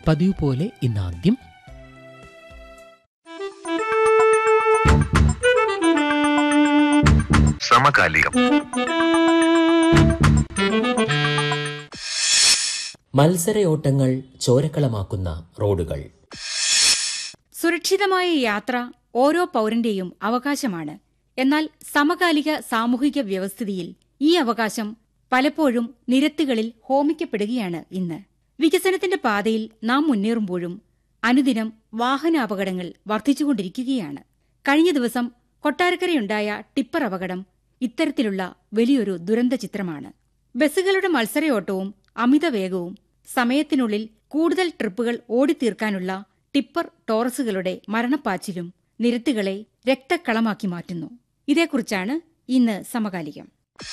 പതിവ് പോലെ ഇന്നാദ്യം സമകാലികം മത്സരയോട്ടങ്ങൾ ചോരക്കളമാക്കുന്ന റോഡുകൾ സുരക്ഷിതമായ യാത്ര ഓരോ പൗരന്റെയും അവകാശമാണ് എന്നാൽ സമകാലിക സാമൂഹിക വ്യവസ്ഥിതിയിൽ ഈ അവകാശം പലപ്പോഴും നിരത്തുകളിൽ ഹോമിക്കപ്പെടുകയാണ് ഇന്ന് വികസനത്തിന്റെ പാതയിൽ നാം മുന്നേറുമ്പോഴും അനുദിനം വാഹനാപകടങ്ങൾ വർദ്ധിച്ചുകൊണ്ടിരിക്കുകയാണ് കഴിഞ്ഞ ദിവസം കൊട്ടാരക്കരയുണ്ടായ ടിപ്പർ അപകടം ഇത്തരത്തിലുള്ള വലിയൊരു ദുരന്ത ചിത്രമാണ് ബസ്സുകളുടെ മത്സരയോട്ടവും അമിത വേഗവും സമയത്തിനുള്ളിൽ കൂടുതൽ ട്രിപ്പുകൾ ഓടിത്തീർക്കാനുള്ള ടിപ്പർ ടോറസുകളുടെ മരണപ്പാച്ചിലും നിരത്തുകളെ രക്തക്കളമാക്കി മാറ്റുന്നു ഇതേക്കുറിച്ചാണ് ഇന്ന് സമകാലികം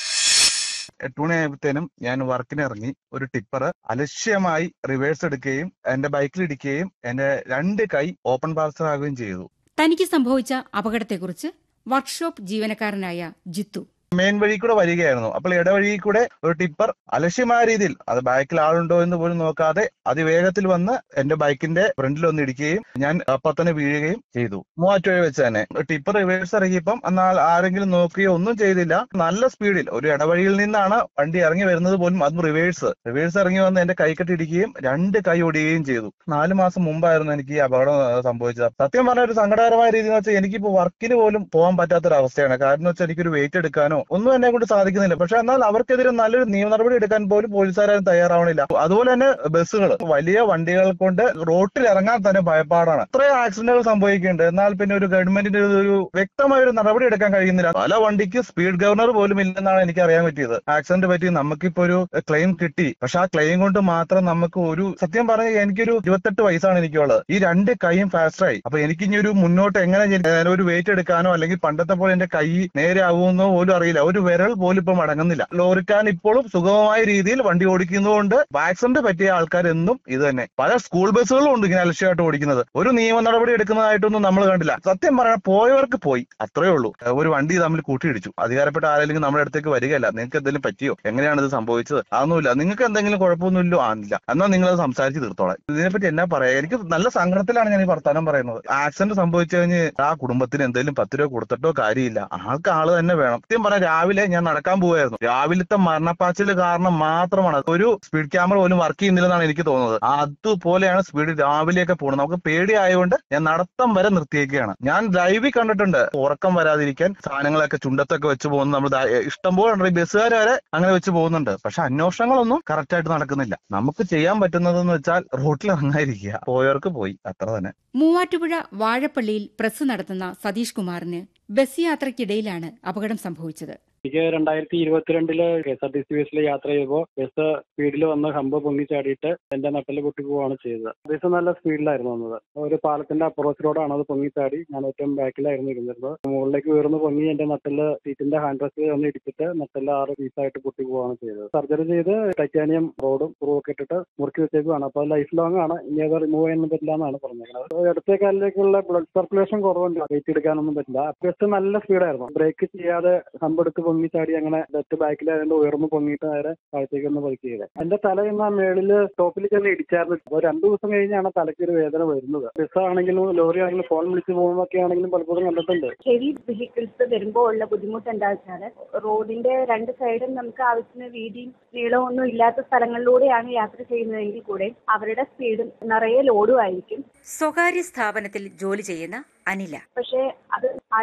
എട്ട് മണിയായപ്പോഴത്തേനും ഞാൻ വർക്കിന് ഇറങ്ങി ഒരു ടിപ്പർ അലക്ഷ്യമായി റിവേഴ്സ് എടുക്കുകയും എന്റെ ബൈക്കിൽ ഇടിക്കുകയും എന്റെ രണ്ട് കൈ ഓപ്പൺ പാർസൽ ആകുകയും ചെയ്തു തനിക്ക് സംഭവിച്ച അപകടത്തെക്കുറിച്ച് വർക്ക്ഷോപ്പ് ജീവനക്കാരനായ ജിത്തു മെയിൻ വഴി കൂടെ വരികയായിരുന്നു അപ്പോൾ ഇടവഴി കൂടെ ഒരു ടിപ്പർ അലക്ഷ്യമായ രീതിയിൽ അത് ബാക്കിൽ ആളുണ്ടോ എന്ന് പോലും നോക്കാതെ അതിവേഗത്തിൽ വന്ന് എന്റെ ബൈക്കിന്റെ ഫ്രണ്ടിൽ ഒന്ന് ഇടിക്കുകയും ഞാൻ അപ്പൊ തന്നെ വീഴുകയും ചെയ്തു മൂവാറ്റുപുഴ വെച്ച് തന്നെ ടിപ്പർ റിവേഴ്സ് ഇറങ്ങിയപ്പം എന്നാൽ ആരെങ്കിലും നോക്കുകയോ ഒന്നും ചെയ്തില്ല നല്ല സ്പീഡിൽ ഒരു ഇടവഴിയിൽ നിന്നാണ് വണ്ടി ഇറങ്ങി വരുന്നത് പോലും അതും റിവേഴ്സ് റിവേഴ്സ് ഇറങ്ങി വന്ന് എന്റെ കൈക്കെട്ട് ഇടിക്കുകയും രണ്ട് കൈ ഒടിയുകയും ചെയ്തു നാല് മാസം മുമ്പായിരുന്നു എനിക്ക് ഈ അപകടം ആ, സംഭവിച്ചത് സത്യം പറഞ്ഞ ഒരു സങ്കടകരമായ രീതി എന്ന് വെച്ചാൽ എനിക്കിപ്പോ വർക്കിന് പോലും പോകാൻ പറ്റാത്തൊരു അവസ്ഥയാണ് കാരണം എന്ന് വെച്ചാൽ എനിക്കൊരു വെയിറ്റ് എടുക്കാനോ ഒന്നും എന്നെ കൊണ്ട് സാധിക്കുന്നില്ല പക്ഷെ എന്നാൽ അവർക്കെതിരെ നല്ലൊരു നിയമ നടപടി എടുക്കാൻ പോലും പോലീസുകാരും തയ്യാറാവണില്ല അതുപോലെ തന്നെ ബസ്സുകൾ വലിയ വണ്ടികൾ കൊണ്ട് റോട്ടിൽ ഇറങ്ങാൻ തന്നെ ഭയപ്പാടാണ് ഇത്രയും ആക്സിഡന്റുകൾ സംഭവിക്കുന്നുണ്ട് എന്നാൽ പിന്നെ ഒരു ഗവൺമെന്റിന്റെ ഒരു വ്യക്തമായ ഒരു നടപടി എടുക്കാൻ കഴിയുന്നില്ല പല വണ്ടിക്ക് സ്പീഡ് ഗവർണർ പോലും ഇല്ലെന്നാണ് എനിക്ക് അറിയാൻ പറ്റിയത് ആക്സിഡന്റ് പറ്റി നമുക്കിപ്പോ ഒരു ക്ലെയിം കിട്ടി പക്ഷെ ആ ക്ലെയിം കൊണ്ട് മാത്രം നമുക്ക് ഒരു സത്യം പറഞ്ഞ എനിക്കൊരു ഇരുപത്തെട്ട് വയസ്സാണ് എനിക്കുള്ളത് ഈ രണ്ട് കൈയും ഫാസ്റ്റായി അപ്പൊ എനിക്ക് ഇനി ഒരു മുന്നോട്ട് എങ്ങനെ ഞാൻ ഒരു വെയിറ്റ് എടുക്കാനോ അല്ലെങ്കിൽ പണ്ടത്തെ പോലെ എന്റെ കൈ നേരെ ആവുമെന്നോ പോലും അറിയില്ല ഒരു വിരൽ പോലും ഇപ്പം അടങ്ങുന്നില്ല ലോറിക്കാൻ ഇപ്പോഴും സുഗമമായ രീതിയിൽ വണ്ടി ഓടിക്കുന്നതുകൊണ്ട് ആക്സിഡന്റ് പറ്റിയ ആൾക്കാർ എന്നും ഇത് തന്നെ പല സ്കൂൾ ബസ്സുകളും ഉണ്ട് ഇങ്ങനെ അലക്ഷ്യമായിട്ട് ഓടിക്കുന്നത് ഒരു നിയമ നടപടി എടുക്കുന്നതായിട്ടൊന്നും നമ്മൾ കണ്ടില്ല സത്യം പറയാൻ പോയവർക്ക് പോയി അത്രേ ഉള്ളൂ ഒരു വണ്ടി തമ്മിൽ കൂട്ടിയിടിച്ചു അധികാരപ്പെട്ട ആരെങ്കിലും നമ്മുടെ അടുത്തേക്ക് വരികയല്ല നിങ്ങൾക്ക് എന്തെങ്കിലും പറ്റിയോ എങ്ങനെയാണ് ഇത് സംഭവിച്ചത് അതൊന്നുമില്ല നിങ്ങൾക്ക് എന്തെങ്കിലും കുഴപ്പമൊന്നുമില്ലോ ആണില്ല എന്നാൽ നിങ്ങൾ അത് സംസാരിച്ച് തീർത്തോളാം ഇതിനെപ്പറ്റി എന്നാ പറയാ എനിക്ക് നല്ല സങ്കടത്തിലാണ് ഞാൻ ഈ വർത്താനം പറയുന്നത് ആക്സിഡന്റ് സംഭവിച്ചു കഴിഞ്ഞ് ആ കുടുംബത്തിന് എന്തെങ്കിലും പത്ത് രൂപ കൊടുത്തിട്ടോ കാര്യമില്ല ആൾക്ക് ആള് തന്നെ വേണം സത്യം പറഞ്ഞാൽ രാവിലെ ഞാൻ നടക്കാൻ പോവായിരുന്നു രാവിലത്തെ മരണപ്പാച്ചില് കാരണം മാത്രമാണ് ഒരു സ്പീഡ് ക്യാമറ പോലും വർക്ക് ചെയ്യുന്നില്ലെന്നാണ് എനിക്ക് തോന്നുന്നത് അതുപോലെയാണ് സ്പീഡ് രാവിലെയൊക്കെ പോകുന്നത് നമുക്ക് പേടിയായതുകൊണ്ട് ഞാൻ നടത്തം വരെ നിർത്തിയേക്കുകയാണ് ഞാൻ ലൈവിൽ കണ്ടിട്ടുണ്ട് ഉറക്കം വരാതിരിക്കാൻ സാധനങ്ങളൊക്കെ ചുണ്ടത്തൊക്കെ വെച്ച് പോകുന്നത് നമ്മൾ ഇഷ്ടംപോലെ ഉണ്ട് ഈ ബസ്സുകാർ വരെ അങ്ങനെ വെച്ച് പോകുന്നുണ്ട് പക്ഷെ അന്വേഷണങ്ങളൊന്നും കറക്റ്റ് ആയിട്ട് നടക്കുന്നില്ല നമുക്ക് ചെയ്യാൻ പറ്റുന്നതെന്ന് വെച്ചാൽ റോട്ടിൽ ഇറങ്ങാതിരിക്കുക പോയവർക്ക് പോയി അത്ര തന്നെ മൂവാറ്റുപുഴ വാഴപ്പള്ളിയിൽ പ്രസ് നടത്തുന്ന സതീഷ് കുമാറിന് ബസ് യാത്രയ്ക്കിടയിലാണ് അപകടം സംഭവിച്ചത് എനിക്ക് രണ്ടായിരത്തി ഇരുപത്തിരണ്ടില് K S R T C ബസ്സിൽ യാത്ര ചെയ്യുമ്പോൾ ബസ് സ്പീഡിൽ വന്ന് ഹമ്പ് പൊങ്ങി ചാടിയിട്ട് എന്റെ നട്ടിൽ പൊട്ടി പോവുകയാണ് ചെയ്തത് ബസ് നല്ല സ്പീഡിലായിരുന്നു വന്നത് ഒരു പാലത്തിന്റെ അപ്രോച്ച് റോഡാണ് അത് പൊങ്ങി ചാടി ഞാൻ ഏറ്റവും ബാക്കിലായിരുന്നു ഇരുന്നിരുന്നത് മുകളിലേക്ക് ഉയർന്ന് പൊങ്ങി എന്റെ നട്ടില് സീറ്റിന്റെ ഹാൻഡ് റെസ്റ്റ് ഒന്ന് ഇടിച്ചിട്ട് നട്ടില് ആറ് പീസായിട്ട് പൊട്ടി പോവുകയാണ് ചെയ്തത് സർജറി ചെയ്ത് ടൈറ്റാനിയം റോഡും സ്ക്രൂ ഒക്കെ ഇട്ടിട്ട് മുറുക്കി വെച്ചേക്കുവാണ് അപ്പോൾ ലൈഫ് ലോങ് ആണ് ഇനി അത് റിമൂവ് ചെയ്യാൻ പറ്റില്ല എന്നാണ് പറഞ്ഞേക്കുന്നത് ഇടത്തെ കാലിലേക്കുള്ള ബ്ലഡ് സർക്കുലേഷൻ കുറവുണ്ട് വെയിറ്റ് എടുക്കാനൊന്നും പറ്റില്ല ബസ് നല്ല സ്പീഡായിരുന്നു ബ്രേക്ക് ചെയ്യാതെ ഹമ്പെടുത്ത് പൊങ്ങി ചാടി അങ്ങനെ ലെഫ്റ്റ് ബാക്കിലായതുകൊണ്ട് ഉയർന്നു പൊങ്ങിയിട്ട് നേരെ താഴത്തേക്ക് ഒന്ന് പതുക്കി ചെയ്തത് എന്റെ തല ഇന്ന് ആ മേളില് സ്റ്റോപ്പിൽ ചെന്ന് ഇടിച്ചായിരുന്നു അപ്പോൾ രണ്ടു ദിവസം കഴിഞ്ഞാണ് തലയ്ക്ക് ഒരു വേദന വരുന്നത് ബസ് ആണെങ്കിലും ലോറി ആണെങ്കിലും ഫോൺ വിളിച്ച് പോകുന്നതൊക്കെ ആണെങ്കിലും പലപ്പോഴും കണ്ടിട്ടുണ്ട് ഹെവി വെഹിക്കിൾസ് വരുമ്പോൾ ഉള്ള ബുദ്ധിമുട്ട് എന്താ വെച്ചാൽ റോഡിന്റെ രണ്ട് സൈഡും നമുക്ക് ആവശ്യത്തിന് വീതിയും നീളവും ഒന്നും ഇല്ലാത്ത സ്ഥലങ്ങളിലൂടെയാണ് യാത്ര ചെയ്യുന്നതെങ്കിൽ കൂടെ അവരുടെ സ്പീഡും നിറയെ ലോഡും ആയിരിക്കും സ്വകാര്യ സ്ഥാപനത്തിൽ ജോലി ചെയ്യുന്ന അനില പക്ഷേ അത്